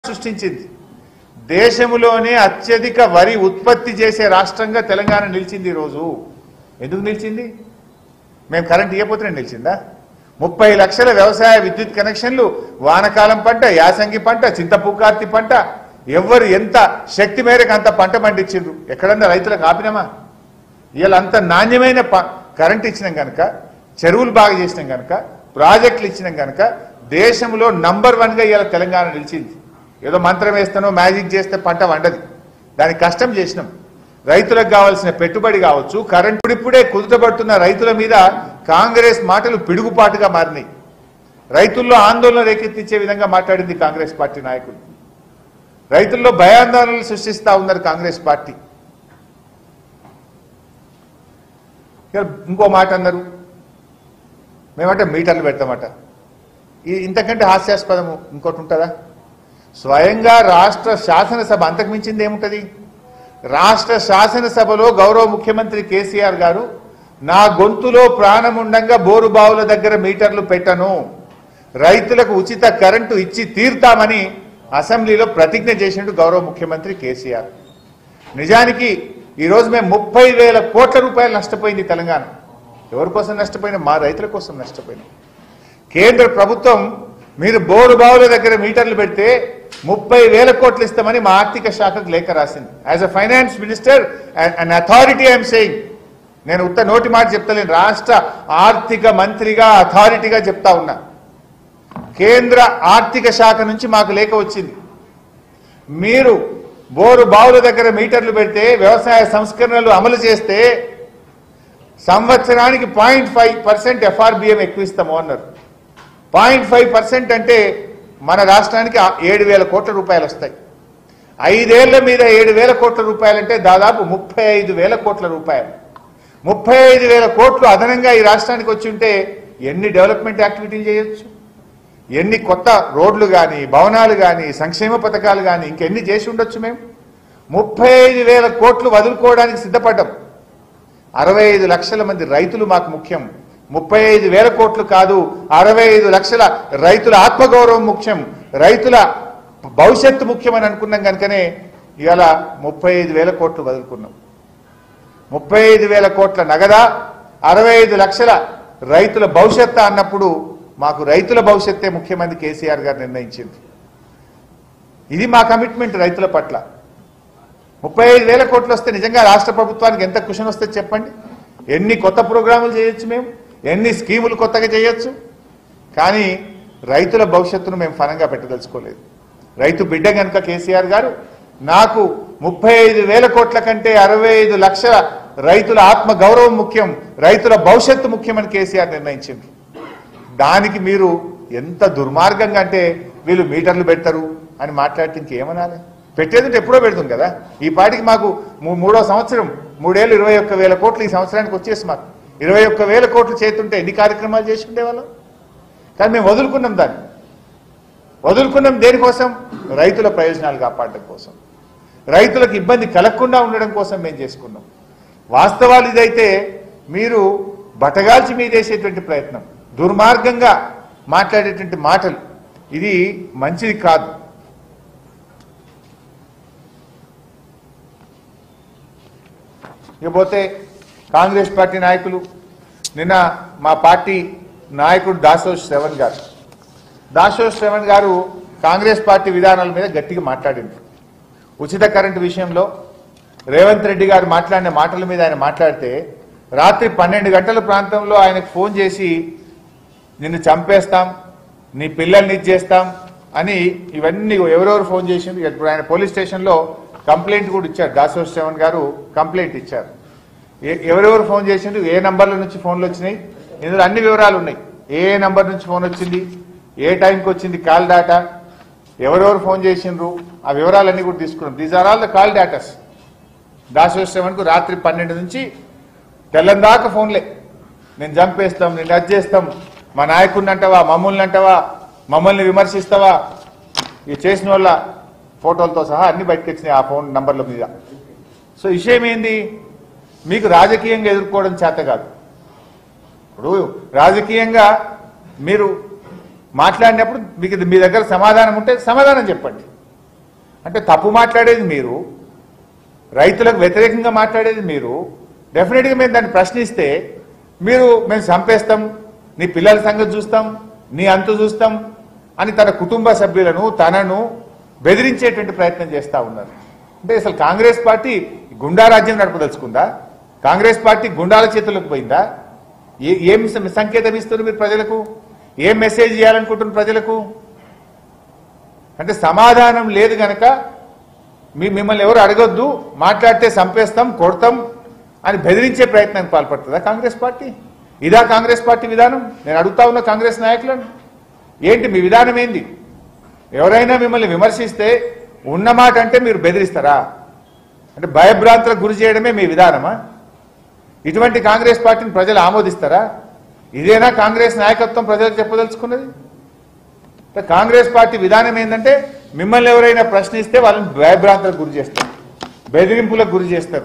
సృష్టించింది దేశంలోనే అత్యధిక వరి ఉత్పత్తి చేసే రాష్ట్రంగా తెలంగాణ నిలిచింది ఈరోజు ఎందుకు నిలిచింది మేము కరెంట్ ఇవ్వకపోతేనే నిలిచిందా ముప్పై లక్షల వ్యవసాయ విద్యుత్ కనెక్షన్లు వానకాలం పంట యాసంగి పంట చింతపూకార్తి పంట ఎవరు ఎంత శక్తి మేరకు అంత పంట పండించిండ్రు ఎక్కడన్నా రైతులకు ఆపినామా ఇవాళ అంత నాణ్యమైన ప- కరెంట్ ఇచ్చినాం కనుక చెరువులు బాగా చేసినాం కనుక ప్రాజెక్టులు ఇచ్చినాం కనుక దేశంలో నంబర్ వన్ గా ఇవాళ తెలంగాణ నిలిచింది ఏదో మంత్రం వేస్తానో మ్యాజిక్ చేస్తే పంట వండదు దానికి కష్టం చేసినాం రైతులకు కావాల్సిన పెట్టుబడి కావచ్చు కరెంట్ ఇప్పుడే కుదుటపడుతున్న రైతుల మీద కాంగ్రెస్ మాటలు పిడుగుపాటుగా మారినాయి రైతుల్లో ఆందోళన రేకెత్తించే విధంగా మాట్లాడింది కాంగ్రెస్ పార్టీ నాయకులు రైతుల్లో భయాందోళనలు సృష్టిస్తా ఉన్నారు కాంగ్రెస్ పార్టీ ఇక ఇంకో మాట అన్నారు మేమంటే మీటర్లు పెడతామట ఈ- ఇంతకంటే హాస్యాస్పదము ఇంకోటి ఉంటుందా స్వయంగా రాష్ట్ర శాసనసభ అంతకు మించింది ఏముంటది రాష్ట్ర శాసనసభలో గౌరవ ముఖ్యమంత్రి కేసీఆర్ గారు నా గొంతులో ప్రాణముండంగా బోరు బావుల దగ్గర మీటర్లు పెట్టను రైతులకు ఉచిత కరెంటు ఇచ్చి తీర్తామని అసెంబ్లీలో ప్రతిజ్ఞ చేసిండు గౌరవ ముఖ్యమంత్రి కేసీఆర్ నిజానికి ఈరోజు మేము ముప్పై వేల కోట్ల రూపాయలు నష్టపోయింది తెలంగాణ ఎవరి కోసం నష్టపోయినా మా రైతుల కోసం నష్టపోయినాం కేంద్ర ప్రభుత్వం మీరు బోరు బావుల దగ్గర మీటర్లు పెడితే ముప్పై వేల కోట్లు ఇస్తామని మా ఆర్థిక శాఖకు లేఖ రాసింది as a finance minister and authority I'm saying నేను ఉత్త నోటి మాట చెప్తలేను రాష్ట్ర ఆర్థిక మంత్రిగా అథారిటీగా చెప్తా ఉన్నా కేంద్ర ఆర్థిక శాఖ నుంచి మాకు లేఖ వచ్చింది మీరు బోరు బావుల దగ్గర మీటర్లు పెడితే వ్యవసాయ సంస్కరణలు అమలు చేస్తే సంవత్సరానికి పాయింట్ ఫైవ్ పర్సెంట్ ఎఫ్ఆర్బిఎం ఎక్కువ ఇస్తాము అన్నారు పాయింట్ ఫైవ్ పర్సెంట్ అంటే మన రాష్ట్రానికి ఆ ఏడు వేల కోట్ల రూపాయలు వస్తాయి ఐదేళ్ల మీద ఏడు వేల కోట్ల రూపాయలంటే దాదాపు ముప్పై ఐదు వేల కోట్ల రూపాయలు ముప్పై ఐదు వేల కోట్లు అదనంగా ఈ రాష్ట్రానికి వచ్చి ఉంటే ఎన్ని డెవలప్మెంట్ యాక్టివిటీలు చేయొచ్చు ఎన్ని కొత్త రోడ్లు కానీ భవనాలు కానీ సంక్షేమ పథకాలు కానీ ఇంకెన్ని చేసి ఉండొచ్చు మేము ముప్పై ఐదు వేల కోట్లు వదులుకోవడానికి సిద్ధపడ్డాం అరవై ఐదు లక్షల మంది రైతులు మాకు ముఖ్యం ముప్పై ఐదు వేల కోట్లు కాదు అరవై ఐదు లక్షల రైతుల ఆత్మగౌరవం ముఖ్యం రైతుల భవిష్యత్తు ముఖ్యమని అనుకున్నాం కనుకనే ఇవాళ ముప్పై ఐదు వేల కోట్లు వదులుకున్నాం ముప్పై ఐదు వేల కోట్ల నగదా అరవై ఐదు లక్షల రైతుల భవిష్యత్తు అన్నప్పుడు మాకు రైతుల భవిష్యత్తే ముఖ్యమంత్రి కేసీఆర్ గారు నిర్ణయించింది ఇది మా కమిట్మెంట్ రైతుల పట్ల ముప్పై ఐదు వేల కోట్లు వస్తే నిజంగా రాష్ట్ర ప్రభుత్వానికి ఎంత కుషన్ వస్తే చెప్పండి ఎన్ని కొత్త ప్రోగ్రాములు చేయొచ్చు మేము ఎన్ని స్కీములు కొత్తగా చేయొచ్చు కానీ రైతుల భవిష్యత్తును మేము ఫలంగా పెట్టదలుచుకోలేదు రైతు బిడ్డ కనుక కేసీఆర్ గారు నాకు ముప్పై ఐదు వేల కోట్ల కంటే అరవై ఐదు లక్షల రైతుల ఆత్మ గౌరవం ముఖ్యం రైతుల భవిష్యత్తు ముఖ్యమని కేసీఆర్ నిర్ణయించింది దానికి మీరు ఎంత దుర్మార్గంగా అంటే వీళ్ళు మీటర్లు పెడతారు అని మాట్లాడితే ఇంకేమనాలి పెట్టేది ఉంటే ఎప్పుడో పెడుతుంది కదా ఈ పాటికి మాకు మూ- మూడో సంవత్సరం మూడేళ్ళు ఇరవై ఒక్క వేల కోట్లు ఈ సంవత్సరానికి వచ్చేసి మాకు ఇరవై ఒక్క వేల కోట్లు చేతుంటే ఎన్ని కార్యక్రమాలు చేసి ఉండేవాళ్ళం కానీ మేము వదులుకున్నాం దాన్ని వదులుకున్నాం దేనికోసం రైతుల ప్రయోజనాలు కాపాడడం కోసం రైతులకు ఇబ్బంది కలగకుండా ఉండడం కోసం మేము చేసుకున్నాం వాస్తవాలు ఇదైతే మీరు బటగాల్చి మీదేసేటువంటి ప్రయత్నం దుర్మార్గంగా మాట్లాడేటువంటి మాటలు ఇది మంచిది కాదు ఇకపోతే కాంగ్రెస్ పార్టీ నాయకులు నిన్న మా పార్టీ నాయకుడు దాసో శ్రవణ్ గారు దాసో శ్రవణ్ గారు కాంగ్రెస్ పార్టీ విధానాల మీద గట్టిగా మాట్లాడింది ఉచిత కరెంటు విషయంలో రేవంత్ రెడ్డి గారు మాట్లాడిన మాటల మీద ఆయన మాట్లాడితే రాత్రి పన్నెండు గంటల ప్రాంతంలో ఆయనకు ఫోన్ చేసి నిన్ను చంపేస్తాం నీ పిల్లల్ని ఇచ్చేస్తాం అని ఇవన్నీ ఎవరెవరు ఫోన్ చేసింది ఇప్పుడు ఆయన పోలీస్ స్టేషన్లో కంప్లైంట్ కూడా ఇచ్చారు దాసో శ్రవణ్ గారు కంప్లైంట్ ఇచ్చారు ఏ- ఎవరెవరు ఫోన్ చేసిండు ఏ నంబర్ల నుంచి ఫోన్లు వచ్చినాయి ఇందులో అన్ని వివరాలు ఉన్నాయి ఏ ఏ నంబర్ నుంచి ఫోన్ వచ్చింది ఏ టైంకి వచ్చింది కాల్ డేటా ఎవరెవరు ఫోన్ చేసిండ్రు ఆ వివరాలన్నీ కూడా తీసుకున్నాం these are all the call datas దాసోత్సవానికి రాత్రి పన్నెండు నుంచి తెల్లందాకా ఫోన్లే నేను చంపేస్తాం నేను అది చేస్తాం మా నాయకుడిని అంటావా మమ్మల్ని అంటావా మమ్మల్ని విమర్శిస్తావా ఇది చేసిన వాళ్ళ ఫోటోలతో సహా అన్ని బయటకు వచ్చినాయి ఆ ఫోన్ నంబర్ల మీద సో విషయం ఏంది మీకు రాజకీయంగా ఎదుర్కోవడం చేత కాదు ఇప్పుడు రాజకీయంగా మీరు మాట్లాడినప్పుడు మీకు ఇది మీ దగ్గర సమాధానం ఉంటే సమాధానం చెప్పండి అంటే తప్పు మాట్లాడేది మీరు రైతులకు వ్యతిరేకంగా మాట్లాడేది మీరు డెఫినెట్గా మేము దాన్ని ప్రశ్నిస్తే మీరు మేము చంపేస్తాం నీ పిల్లల సంగతి చూస్తాం నీ అంతు చూస్తాం అని తన కుటుంబ సభ్యులను తనను బెదిరించేటువంటి ప్రయత్నం చేస్తా ఉన్నారు అంటే అసలు కాంగ్రెస్ పార్టీ గుండా రాజ్యం నడపదలుచుకుందా కాంగ్రెస్ పార్టీ గుండాల చేతులకు పోయిందా ఏ ఏం సం- సంకేతం ఇస్తున్నారు మీరు ప్రజలకు ఏం మెసేజ్ ఇవ్వాలనుకుంటున్నారు ప్రజలకు అంటే సమాధానం లేదు గనక మీ మిమ్మల్ని ఎవరు అడగొద్దు మాట్లాడితే చంపేస్తాం కొడతాం అని బెదిరించే ప్రయత్నానికి పాల్పడుతుందా కాంగ్రెస్ పార్టీ ఇదా కాంగ్రెస్ పార్టీ విధానం నేను అడుగుతా ఉన్న కాంగ్రెస్ నాయకులను ఏంటి మీ విధానం ఏంది ఎవరైనా మిమ్మల్ని విమర్శిస్తే ఉన్న మాట అంటే మీరు బెదిరిస్తారా అంటే భయభ్రాంతులకు గురి చేయడమే మీ విధానమా ఇటువంటి కాంగ్రెస్ పార్టీని ప్రజలు ఆమోదిస్తారా ఇదేనా కాంగ్రెస్ నాయకత్వం ప్రజలకు చెప్పదలుచుకున్నది అంటే కాంగ్రెస్ పార్టీ విధానం ఏంటంటే మిమ్మల్ని ఎవరైనా ప్రశ్నిస్తే వాళ్ళని భయభ్రాంతులకు గురి చేస్తారు బెదిరింపులకు గురి చేస్తారు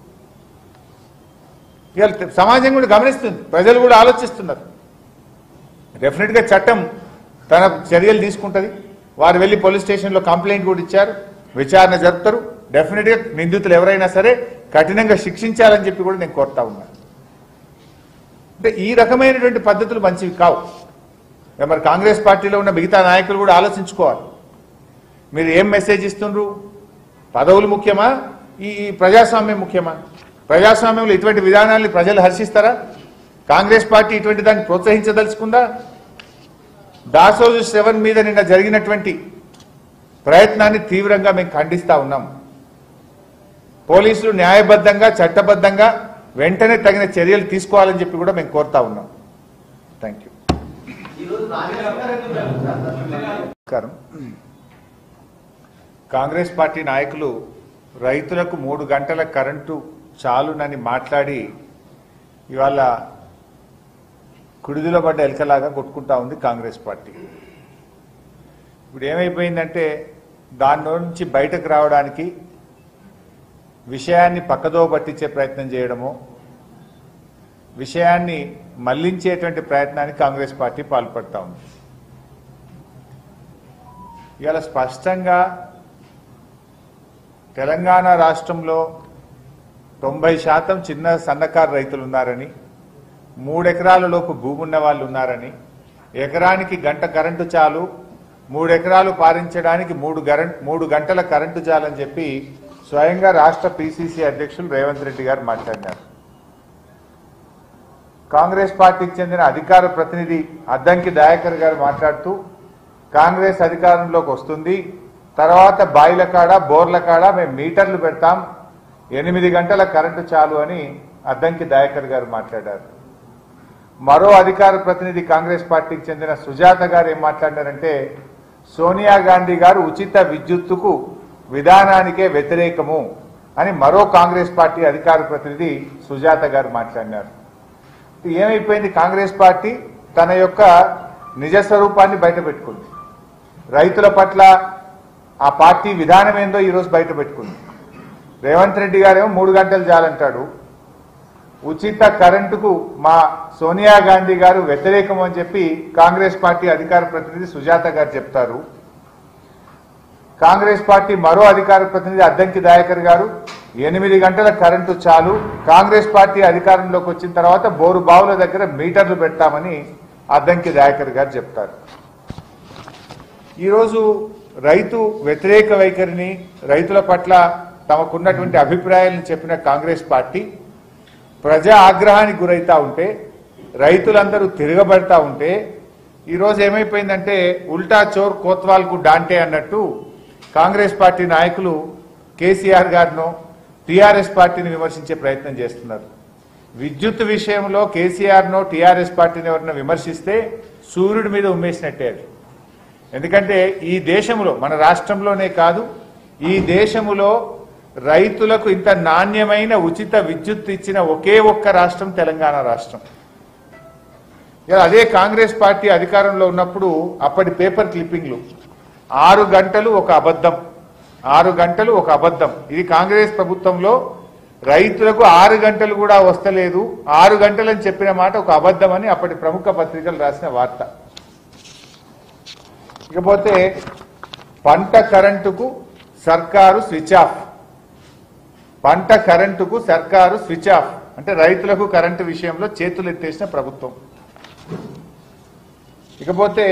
ఇవాళ సమాజం కూడా గమనిస్తుంది ప్రజలు కూడా ఆలోచిస్తున్నారు డెఫినెట్గా చట్టం తన చర్యలు తీసుకుంటుంది వారు వెళ్ళి పోలీస్ స్టేషన్లో కంప్లైంట్ కూడా ఇచ్చారు విచారణ జరుపుతారు డెఫినెట్గా నిందితులు ఎవరైనా సరే కఠినంగా శిక్షించాలని చెప్పి కూడా నేను కోరుతా ఉన్నాను అంటే ఈ రకమైనటువంటి పద్ధతులు మంచివి కావు ఇక మరి కాంగ్రెస్ పార్టీలో ఉన్న మిగతా నాయకులు కూడా ఆలోచించుకోవాలి మీరు ఏం మెసేజ్ ఇస్తుండ్రు పదవులు ముఖ్యమా ఈ ఈ ప్రజాస్వామ్యం ముఖ్యమా ప్రజాస్వామ్యంలో ఇటువంటి విధానాల్ని ప్రజలు హర్షిస్తారా కాంగ్రెస్ పార్టీ ఇటువంటి దాన్ని ప్రోత్సహించదలుచుకుందా దాసోజు సెవెన్ మీద నిన్న జరిగినటువంటి ప్రయత్నాన్ని తీవ్రంగా మేము ఖండిస్తా ఉన్నాం పోలీసులు న్యాయబద్ధంగా చట్టబద్ధంగా వెంటనే తగిన చర్యలు తీసుకోవాలని చెప్పి కూడా మేము కోరుతా ఉన్నాం థ్యాంక్ యూ నమస్కారం కాంగ్రెస్ పార్టీ నాయకులు రైతులకు మూడు గంటల కరెంటు చాలునని మాట్లాడి ఇవాళ కుడిదిలో పడ్డ ఎలకలాగా కొట్టుకుంటా ఉంది కాంగ్రెస్ పార్టీ ఇప్పుడు ఏమైపోయిందంటే దాని నుంచి బయటకు రావడానికి విషయాన్ని పక్కదో పట్టించే ప్రయత్నం చేయడము విషయాన్ని మళ్లించేటువంటి ప్రయత్నానికి కాంగ్రెస్ పార్టీ పాల్పడతా ఉంది ఇవాళ స్పష్టంగా తెలంగాణ రాష్ట్రంలో తొంభై శాతం చిన్న సన్నకారు రైతులు ఉన్నారని మూడెకరాల లోపు భూమి ఉన్న వాళ్ళు ఉన్నారని ఎకరానికి గంట కరెంటు చాలు మూడు ఎకరాలు పారించడానికి మూడు గరం- మూడు గంటల కరెంటు చాలని చెప్పి స్వయంగా రాష్ట్ర పిసిసి అధ్యక్షులు రేవంత్ రెడ్డి గారు మాట్లాడినారు కాంగ్రెస్ పార్టీకి చెందిన అధికార ప్రతినిధి అద్దంకి దయాకర్ గారు మాట్లాడుతూ కాంగ్రెస్ అధికారంలోకి వస్తుంది తర్వాత బాయిల కాడ బోర్ల కాడ మేము మీటర్లు పెడతాం ఎనిమిది గంటల కరెంటు చాలు అని అద్దంకి దయాకర్ గారు మాట్లాడారు మరో అధికార ప్రతినిధి కాంగ్రెస్ పార్టీకి చెందిన సుజాత గారు ఏం మాట్లాడారంటే సోనియా గాంధీ గారు ఉచిత విద్యుత్తుకు విధానానికే వ్యతిరేకము అని మరో కాంగ్రెస్ పార్టీ అధికార ప్రతినిధి సుజాత గారు మాట్లాడినారు ఏమైపోయింది కాంగ్రెస్ పార్టీ తన యొక్క నిజ స్వరూపాన్ని బయటపెట్టుకుంది రైతుల పట్ల ఆ పార్టీ విధానం ఏందో ఈరోజు బయటపెట్టుకుంది రేవంత్ రెడ్డి గారేమో మూడు గంటలు చాలంటాడు ఉచిత కరెంటుకు మా సోనియా గాంధీ గారు వ్యతిరేకం అని చెప్పి కాంగ్రెస్ పార్టీ అధికార ప్రతినిధి సుజాత గారు చెప్తారు కాంగ్రెస్ పార్టీ మరో అధికార ప్రతినిధి అద్దంకి దయాకర్ గారు ఎనిమిది గంటల కరెంటు చాలు కాంగ్రెస్ పార్టీ అధికారంలోకి వచ్చిన తర్వాత బోరు బావుల దగ్గర మీటర్లు పెడతామని అద్దంకి దయాకర్ గారు చెప్తారు ఈరోజు రైతు వ్యతిరేక వైఖరిని రైతుల పట్ల తమకున్నటువంటి అభిప్రాయాలను చెప్పిన కాంగ్రెస్ పార్టీ ప్రజా ఆగ్రహానికి గురైతా ఉంటే రైతులందరూ తిరగబడతా ఉంటే ఈరోజు ఏమైపోయిందంటే ఉల్టా చోర్ కోత్వాల్కు డాంటే అన్నట్టు కాంగ్రెస్ పార్టీ నాయకులు కేసీఆర్ గారిను టీఆర్ఎస్ పార్టీని విమర్శించే ప్రయత్నం చేస్తున్నారు విద్యుత్ విషయంలో కేసీఆర్నో టీఆర్ఎస్ పార్టీని ఎవరైనా విమర్శిస్తే సూర్యుడి మీద ఉమ్మేసినట్టే అది ఎందుకంటే ఈ దేశంలో మన రాష్ట్రంలోనే కాదు ఈ దేశములో రైతులకు ఇంత నాణ్యమైన ఉచిత విద్యుత్ ఇచ్చిన ఒకే ఒక్క రాష్ట్రం తెలంగాణ రాష్ట్రం ఇలా అదే కాంగ్రెస్ పార్టీ అధికారంలో ఉన్నప్పుడు అప్పటి పేపర్ క్లిప్పింగ్లు ఆరు గంటలు ఒక అబద్ధం ఆరు గంటలు ఒక అబద్ధం ఇది కాంగ్రెస్ ప్రభుత్వంలో రైతులకు ఆరు గంటలు కూడా వస్తలేదు ఆరు గంటలని చెప్పిన మాట ఒక అబద్ధం అని అప్పటి ప్రముఖ పత్రికలు రాసిన వార్త ఇకపోతే పంట కరెంటుకు సర్కారు స్విచ్ ఆఫ్ పంట కరెంటుకు సర్కారు స్విచ్ ఆఫ్ అంటే రైతులకు కరెంటు విషయంలో చేతులు ఎత్తేసిన ప్రభుత్వం ఇకపోతే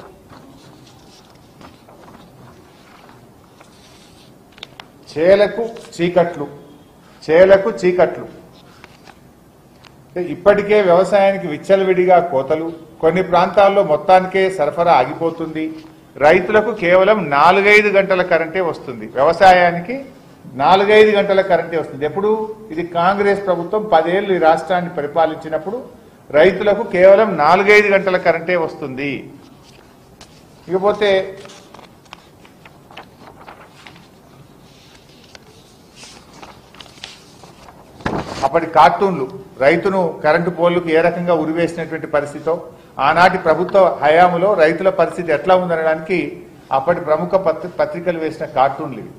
చేలకు చీకట్లు చేలకు చీకట్లు అంటే ఇప్పటికే వ్యవసాయానికి విచ్చలవిడిగా కోతలు కొన్ని ప్రాంతాల్లో మొత్తానికే సరఫరా ఆగిపోతుంది రైతులకు కేవలం నాలుగైదు గంటల కరెంటే వస్తుంది వ్యవసాయానికి నాలుగైదు గంటల కరెంటే వస్తుంది ఎప్పుడు ఇది కాంగ్రెస్ ప్రభుత్వం పదేళ్లు ఈ రాష్ట్రాన్ని పరిపాలించినప్పుడు రైతులకు కేవలం నాలుగైదు గంటల కరెంటే వస్తుంది ఇకపోతే అప్పటి కార్టూన్లు రైతును కరెంటు పోల్లకు ఏ రకంగా ఉరివేసినటువంటి పరిస్థితితో ఆనాటి ప్రభుత్వ హయాములో రైతుల పరిస్థితి ఎట్లా ఉందనడానికి అప్పటి ప్రముఖ పత్రి పత్రికలు వేసిన కార్టూన్లు ఇవి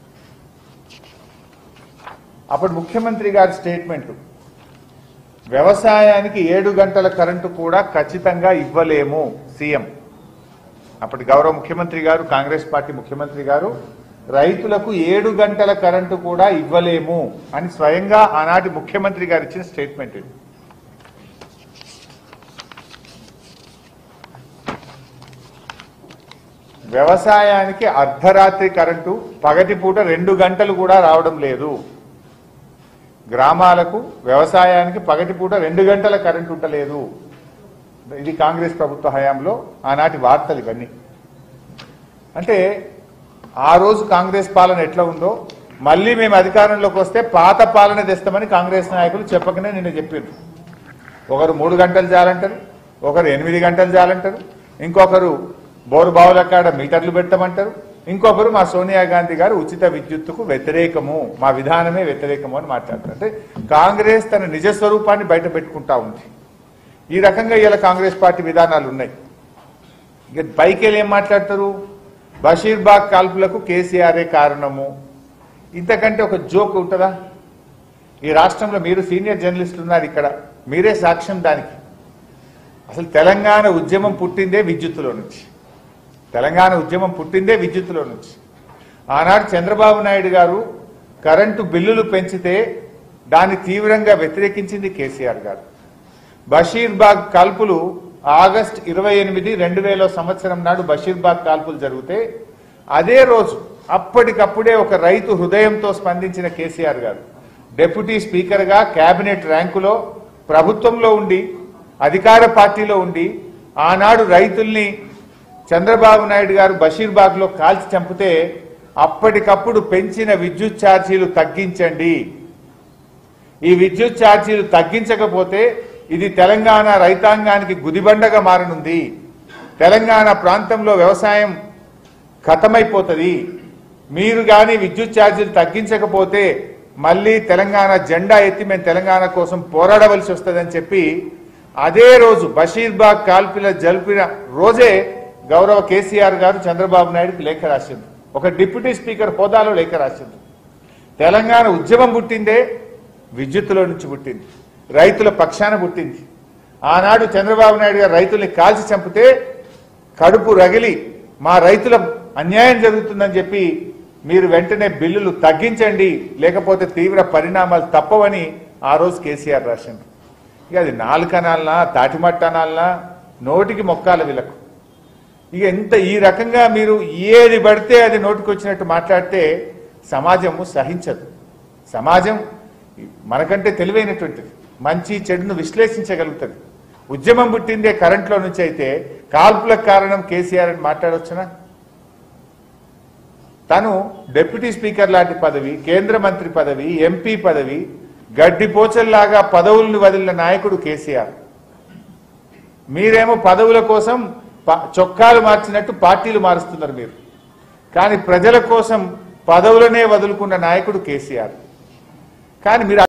అప్పుడు ముఖ్యమంత్రి గారి స్టేట్మెంట్ వ్యవసాయానికి ఏడు గంటల కరెంటు కూడా ఖచ్చితంగా ఇవ్వలేము సీఎం అప్పటి గౌరవ ముఖ్యమంత్రి గారు కాంగ్రెస్ పార్టీ ముఖ్యమంత్రి గారు రైతులకు ఏడు గంటల కరెంటు కూడా ఇవ్వలేము అని స్వయంగా ఆనాటి ముఖ్యమంత్రి గారు ఇచ్చిన స్టేట్మెంట్ ఇది వ్యవసాయానికి అర్ధరాత్రి కరెంటు పగటిపూట రెండు గంటలు కూడా రావడం లేదు గ్రామాలకు వ్యవసాయానికి పగటిపూట రెండు గంటల కరెంటు ఉండలేదు ఇది కాంగ్రెస్ ప్రభుత్వ హయాంలో ఆనాటి వార్తలు ఇవన్నీ అంటే ఆ రోజు కాంగ్రెస్ పాలన ఎట్లా ఉందో మళ్ళీ మేము అధికారంలోకి వస్తే పాత పాలన తెస్తామని కాంగ్రెస్ నాయకులు చెప్పకనే నిన్న చెప్పారు ఒకరు మూడు గంటలు చాలంటారు ఒకరు ఎనిమిది గంటలు చాలంటారు ఇంకొకరు బోరు బావుల కాడ మీటర్లు పెట్టమంటారు ఇంకొకరు మా సోనియా గాంధీ గారు ఉచిత విద్యుత్తుకు వ్యతిరేకము మా విధానమే వ్యతిరేకము అని మాట్లాడతారు అంటే కాంగ్రెస్ తన నిజ స్వరూపాన్ని బయట పెట్టుకుంటా ఉంది ఈ రకంగా ఇలా కాంగ్రెస్ పార్టీ విధానాలు ఉన్నాయి ఇక పైకి వెళ్ళి ఏం మాట్లాడతారు బషీర్బాగ్ కాల్పులకు కేసీఆరే కారణము ఇంతకంటే ఒక జోక్ ఉంటుందా ఈ రాష్ట్రంలో మీరు సీనియర్ జర్నలిస్ట్ ఉన్నారు ఇక్కడ మీరే సాక్ష్యం దానికి అసలు తెలంగాణ ఉద్యమం పుట్టిందే విద్యుత్తులో నుంచి తెలంగాణ ఉద్యమం పుట్టిందే విద్యుత్తులో నుంచి ఆనాడు చంద్రబాబు నాయుడు గారు కరెంటు బిల్లులు పెంచితే దాన్ని తీవ్రంగా వ్యతిరేకించింది కేసీఆర్ గారు బషీర్బాగ్ కాల్పులు ఆగస్ట్ ఇరవై ఎనిమిది రెండు వేల సంవత్సరం నాడు బషీర్బాగ్ కాల్పులు జరిగితే అదే రోజు అప్పటికప్పుడే ఒక రైతు హృదయంతో స్పందించిన కేసీఆర్ గారు డిప్యూటీ స్పీకర్గా కేబినెట్ ర్యాంకులో ప్రభుత్వంలో ఉండి అధికార పార్టీలో ఉండి ఆనాడు రైతుల్ని చంద్రబాబు నాయుడు గారు బషీర్బాగ్లో కాల్చి చంపితే అప్పటికప్పుడు పెంచిన విద్యుత్ ఛార్జీలు తగ్గించండి ఈ విద్యుత్ ఛార్జీలు తగ్గించకపోతే ఇది తెలంగాణ రైతాంగానికి గుదిబండగా మారనుంది తెలంగాణ ప్రాంతంలో వ్యవసాయం ఖతమైపోతుంది మీరు కానీ విద్యుత్ ఛార్జీలు తగ్గించకపోతే మళ్ళీ తెలంగాణ జెండా ఎత్తి మేము తెలంగాణ కోసం పోరాడవలసి వస్తుందని చెప్పి అదే రోజు బషీర్బాగ్ కాల్పిల జల్పిన రోజే గౌరవ కేసీఆర్ గారు చంద్రబాబు నాయుడుకి లేఖ రాసింది ఒక డిప్యూటీ స్పీకర్ హోదాలో లేఖ రాసింది తెలంగాణ ఉద్యమం పుట్టిందే విద్యుత్తులో నుంచి పుట్టింది రైతుల పక్షాన పుట్టింది ఆనాడు చంద్రబాబు నాయుడు గారు రైతుల్ని కాల్చి చంపితే కడుపు రగిలి మా రైతుల అన్యాయం జరుగుతుందని చెప్పి మీరు వెంటనే బిల్లులు తగ్గించండి లేకపోతే తీవ్ర పరిణామాలు తప్పవని ఆ రోజు కేసీఆర్ రాసిండు ఇక అది నాలుకనాలనా తాటిమట్టనాలనా నోటికి మొక్కాల వీళ్ళకు ఇక ఎంత ఈ రకంగా మీరు ఏది పడితే అది నోటికి వచ్చినట్టు మాట్లాడితే సమాజము సహించదు సమాజం మనకంటే తెలివైనటువంటిది మంచి చెడును విశ్లేషించగలుగుతుంది ఉద్యమం పుట్టిందే కరెంట్లో నుంచి అయితే కాల్పులకు కారణం కేసీఆర్ అని మాట్లాడవచ్చునా తను డిప్యూటీ స్పీకర్ లాంటి పదవి కేంద్ర మంత్రి పదవి ఎంపీ పదవి గడ్డిపోచల్లాగా పదవులను వదిలిన నాయకుడు కేసీఆర్ మీరేమో పదవుల కోసం ప- చొక్కాలు మార్చినట్టు పార్టీలు మారుస్తున్నారు మీరు కానీ ప్రజల కోసం పదవులనే వదులుకున్న నాయకుడు కేసీఆర్ కానీ మీరు